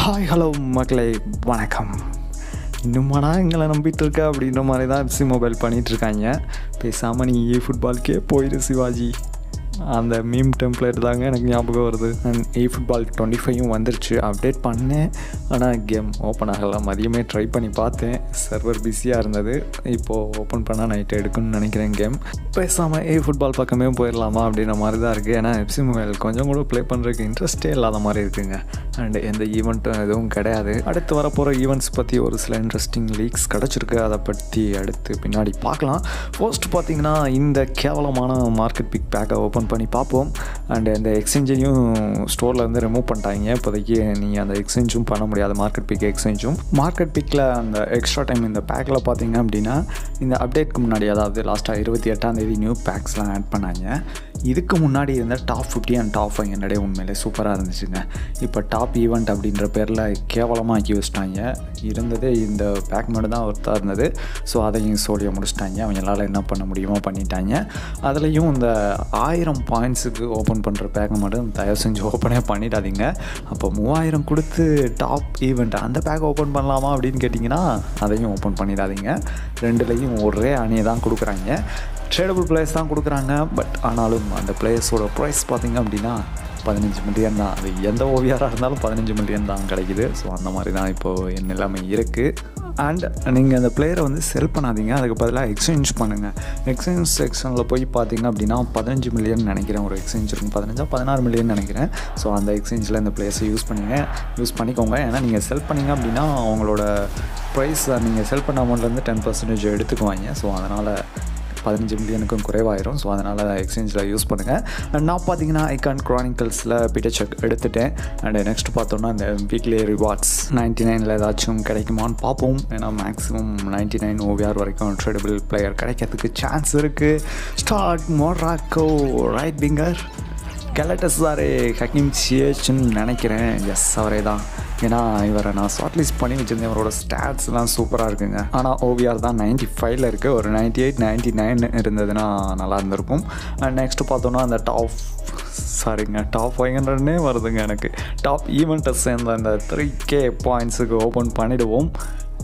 hi hello மக்களே வணக்கம் இன்னுமாடா எங்களை நம்பிட்டு இருக்க அப்படின்ற மாதிரி தான் எஃப்சி மொபைல் பண்ணிகிட்டு இருக்காங்க பேசாமல் நீ ஏ ஃபுட்பால்க்கே போயிடு சிவாஜி அந்த மீம் டெம்ப்ளேட் தாங்க எனக்கு ஞாபகம் வருது அண்ட் ஏ ஃபுட்பால் டுவெண்ட்டி ஃபைவும் வந்துருச்சு அப்டேட் பண்ணேன் ஆனால் கேம் ஓப்பன் ஆகலை மதியமே ட்ரை பண்ணி பார்த்தேன் சர்வர் பிஸியாக இருந்தது இப்போது ஓப்பன் பண்ணால் நைட்டு எடுக்குன்னு நினைக்கிறேன் கேம் பேசாமல் ஏ ஃபுட்பால் பக்கமே போயிடலாமா அப்படின்ற மாதிரி தான் இருக்குது ஏன்னா எஃப்சி மொபைல் கொஞ்சம் கூட ப்ளே பண்ணுறதுக்கு இன்ட்ரெஸ்ட்டே இல்லாத மாதிரி இருக்குங்க அண்ட் எந்த ஈவெண்ட்டும் எதுவும் கிடையாது அடுத்து வரப்போகிற ஈவெண்ட்ஸ் பற்றி ஒரு சில இன்ட்ரெஸ்டிங் லீக்ஸ் கிடச்சிருக்கு அதை பற்றி அடுத்து பின்னாடி பார்க்கலாம் ஃபர்ஸ்ட் பார்த்தீங்கன்னா இந்த கேவலமான மார்க்கெட் பிக் பேக்கை ஓப்பன் பண்ணி பார்ப்போம் அண்ட் இந்த எக்ஸ்சேஞ்சையும் ஸ்டோரில் இருந்து ரிமூவ் பண்ணிட்டாங்க இப்போதைக்கு நீங்கள் அந்த எக்ஸ்சேஞ்சும் பண்ண முடியாது மார்க்கெட் பிக் எக்ஸ்சேஞ்சும் மார்க்கெட் பிக்கில் அந்த எக்ஸ்ட்ரா டைம் இந்த பேக்கில் பார்த்தீங்க அப்படின்னா இந்த அப்டேட்க்கு முன்னாடி அதாவது லாஸ்ட்டாக இருபத்தி எட்டாம் தேதி நியூ பேக்ஸ்லாம் ஆட் பண்ணாங்க இதுக்கு முன்னாடி இருந்த top fifty and top five ஹண்ட்ரடே உண்மையிலே சூப்பராக இருந்துச்சுங்க இப்போ டாப் ஈவெண்ட் அப்படின்ற பேரில் கேவலமாக ஆக்கி வச்சிட்டாங்க இருந்ததே இந்த பேக் மட்டும் தான் ஒருத்தாக இருந்தது ஸோ அதையும் சோழியை முடிச்சிட்டாங்க அவங்களால என்ன பண்ண முடியுமோ பண்ணிட்டாங்க அதுலேயும் இந்த ஆயிரம் பாயிண்ட்ஸுக்கு ஓப்பன் பண்ணுற பேக்கை மட்டும் தயவு செஞ்சு ஓப்பனே பண்ணிடாதீங்க அப்போ மூவாயிரம் கொடுத்து டாப் ஈவெண்ட் அந்த பேக் ஓப்பன் பண்ணலாமா அப்படின்னு கேட்டிங்கன்னா அதையும் ஓப்பன் பண்ணிடாதீங்க ரெண்டுலேயும் ஒரே அணியை தான் கொடுக்குறாங்க ட்ரேடபிள் பிளேயர்ஸ் தான் கொடுக்குறாங்க பட் ஆனாலும் அந்த பிளேயர்ஸோட ப்ரைஸ் பார்த்திங்க அப்படின்னா பதினஞ்சு மில்லியன் தான் அது எந்த ஓவியராக இருந்தாலும் பதினஞ்சு மில்லியன் தான் கிடைக்குது ஸோ அந்த மாதிரி தான் இப்போது என் எல்லாமே இருக்குது அண்ட் நீங்கள் அந்த பிளேயரை வந்து செல் பண்ணாதீங்க அதுக்கு பதிலாக எக்ஸ்சேஞ்ச் பண்ணுங்கள் எக்ஸ்சேஞ்ச் செக்ஷனில் போய் பார்த்தீங்க அப்படின்னா பதினஞ்சு மில்லியன் நினைக்கிறேன் ஒரு எக்ஸ்சேஞ்ச் இருக்கும் பதினஞ்சா பதினாறு மில்லியன் நினைக்கிறேன் ஸோ அந்த எக்ஸ்சேஞ்சில் இந்த பிளேயர்ஸை யூஸ் பண்ணுங்க யூஸ் பண்ணிக்கோங்க ஏன்னா நீங்கள் செல் பண்ணீங்க அப்படின்னா அவங்களோட ப்ரைஸ் நீங்கள் செல் பண்ண அமௌண்ட்லேருந்து டென் பர்சன்டேஜ் எடுத்துக்குவாங்க ஸோ அதனால் பதினஞ்சு மில்லியனுக்கும் குறைவாயிரும் ஸோ அதனால் எக்ஸ்சேஞ்சில் யூஸ் பண்ணுங்கள் அண்ட் நான் பார்த்தீங்கன்னா ஐகான் க்ரானிக்கல்ஸில் பீட்டர் செக் எடுத்துட்டேன் அண்ட் நெக்ஸ்ட் பார்த்தோன்னா இந்த வீக்லி ரிவார்ட்ஸ் நைன்ட்டி நைனில் ஏதாச்சும் கிடைக்குமான்னு பார்ப்போம் ஏன்னா மேக்ஸிமம் நைன்ட்டி நைன் ஓவிஆர் வரைக்கும் ட்ரேடபிள் பிளேயர் கிடைக்கிறதுக்கு சான்ஸ் இருக்குது start Morocco right winger Galatasaray Hakim சியேச்சுன்னு நினைக்கிறேன் எஸ் அவரே தான் ஏன்னா இவரை நான் ஷார்ட் லிஸ்ட் பண்ணி வச்சுருந்தேன் அவரோட ஸ்டாட்ஸ்லாம் சூப்பராக இருக்குங்க ஆனால் ஓவிஆர் தான் நைன்ட்டி ஃபைவ்ல இருக்குது ஒரு நைன்ட்டி எயிட் நைன்ட்டி நைன் இருந்ததுன்னா நல்லா இருந்திருக்கும் அண்ட் நெக்ஸ்ட்டு பார்த்தோன்னா அந்த டாப் சாரிங்க டாப் ஃபைவ் ஹண்ட்ரட்னே வருதுங்க எனக்கு டாப் ஈவெண்ட்டை சேர்ந்த அந்த த்ரீ கே பாயிண்ட்ஸுக்கு ஓப்பன் பண்ணிவிடுவோம்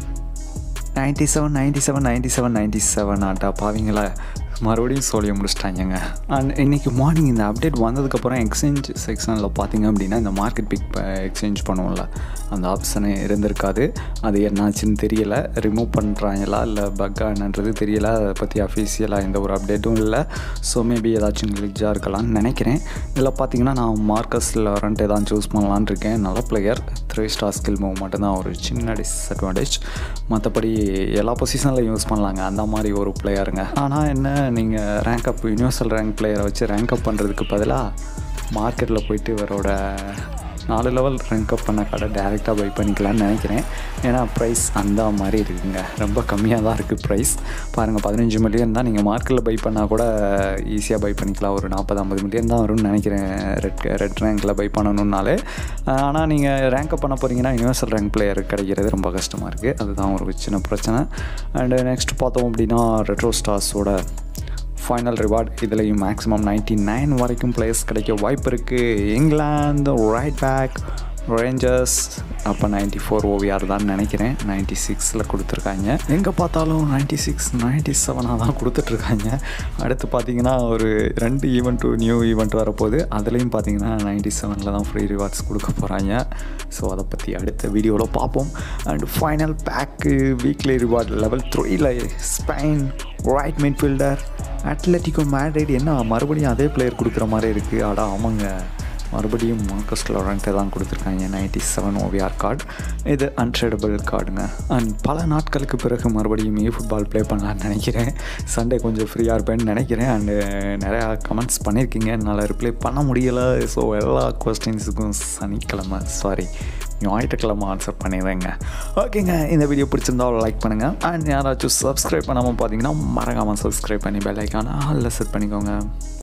ninety seven ninety seven ninety seven ninety seven ஆட்டா பாவீங்களா மறுபடியும் சொல்லிய முடிச்சிட்டாங்க அண்ட் இன்றைக்கி மார்னிங் இந்த அப்டேட் வந்ததுக்கப்புறம் எக்ஸ்சேஞ்ச் செக்ஷனில் பார்த்தீங்க அப்படின்னா இந்த மார்க்கெட் பிக் எக்ஸ்சேஞ்ச் பண்ணுவோம்ல அந்த ஆப்ஷனே இருந்திருக்காது அது என்னாச்சுன்னு தெரியலை ரிமூவ் பண்ணுறாங்களா இல்லை பக்கா என்னன்றது தெரியலை அதை பற்றி அஃபீஷியலாக எந்த ஒரு அப்டேட்டும் இல்லை ஸோ மேபி ஏதாச்சும் கிளிஜாக இருக்கலாம்னு நினைக்கிறேன் இதில் பார்த்தீங்கன்னா நான் மார்க்கஸில் ரெண்டு தான் சூஸ் பண்ணலான்னு இருக்கேன் நல்ல player three star skill move மட்டும்தான் ஒரு சின்ன டிஸ்அட்வான்டேஜ் மற்றபடி எல்லா பொசிஷன்லையும் யூஸ் பண்ணலாங்க அந்த மாதிரி ஒரு பிளேயருங்க ஆனால் என்ன நீங்கள் ரேங்க் அப் யூனிவர்சல் ரேங்க் பிளேயரை வச்சு ரேங்க் அப் பண்ணுறதுக்கு பதிலாக மார்க்கெட்டில் போயிட்டு இவரோட நாலு லெவல் ரேங்க் அப் பண்ண கடை டேரெக்டாக பை பண்ணிக்கலாம்னு நினைக்கிறேன் ஏன்னா ப்ரைஸ் அந்த மாதிரி இருக்குங்க ரொம்ப கம்மியாக தான் இருக்குது ப்ரைஸ் பாருங்கள் பதினஞ்சு மில்லியன் தான் நீங்கள் மார்க்கெட்டில் பை பண்ணால் கூட ஈஸியாக பை பண்ணிக்கலாம் ஒரு நாற்பது ஐம்பது மில்லியன் தான் வரும்னு நினைக்கிறேன் ரெட் ரெட் ரேங்கில் பை பண்ணணுன்னாலே ஆனால் நீங்கள் ரேங்க் அப் பண்ண போகிறீங்கன்னா யூனிவர்சல் ரேங்க் பிளேயர் கிடைக்கிறது ரொம்ப கஷ்டமாக இருக்குது அதுதான் ஒரு சின்ன பிரச்சனை அண்டு நெக்ஸ்ட் பார்த்தோம் அப்படின்னா ரெட்ரோ ஸ்டார்ஸோட ஃபைனல் ரிவார்ட் இதுலேயும் மேக்ஸிமம் நைன்ட்டி நைன் வரைக்கும் பிளேயர்ஸ் கிடைக்க வாய்ப்பு இருக்குது இங்கிலாந்து ரைட் பேக் ரேஞ்சர்ஸ் அப்போ நைன்ட்டி ஃபோர் ஓவிஆர் தான் நினைக்கிறேன் நைன்ட்டி சிக்ஸில் கொடுத்துருக்காங்க எங்கே பார்த்தாலும் நைன்ட்டி சிக்ஸ் நைன்ட்டி செவனாக தான் கொடுத்துட்ருக்காங்க அடுத்து பார்த்தீங்கன்னா ஒரு ரெண்டு ஈவெண்ட் நியூ ஈவெண்ட் வரப்போகுது அதுலேயும் பார்த்தீங்கன்னா நைன்ட்டி செவனில் தான் ஃப்ரீ ரிவார்ட்ஸ் கொடுக்க போகிறாங்க ஸோ அதை பற்றி அடுத்த வீடியோவில் பார்ப்போம் and final pack weekly reward level த்ரீல Spain right midfielder Atletico Madrid என்ன மறுபடியும் அதே பிளேயர் கொடுக்குற மாதிரி இருக்குது அடா ஆமாங்க மறுபடியும் மார்க்கஸ் லொரண்ட்டை தான் கொடுத்துருக்காங்க நைன்டி செவன் ஓவிஆர் கார்டு இது அன்ட்ரேடபிள் கார்டுங்க அண்ட் பல நாட்களுக்கு பிறகு மறுபடியும் ஏ ஃபுட்பால் ப்ளே பண்ணலான்னு நினைக்கிறேன் சண்டே கொஞ்சம் ஃப்ரீயாக இருப்பேன்னு நினைக்கிறேன் அண்டு நிறையா கமெண்ட்ஸ் பண்ணியிருக்கீங்க என்னால் ரிப்ளை பண்ண முடியலை ஸோ எல்லா கொஸ்டின்ஸுக்கும் சனிக்கிழமை சாரி ஞாயிற்றுக்கிழமை ஆன்சர் பண்ணிடுறேங்க ஓகேங்க இந்த வீடியோ பிடிச்சிருந்தா லைக் பண்ணுங்கள் அண்ட் யாராச்சும் சப்ஸ்கிரைப் பண்ணாமல் பார்த்தீங்கன்னா மறக்காமல் சப்ஸ்கிரைப் பண்ணி பெல் ஐக்கான ஆளில் செட் பண்ணிக்கோங்க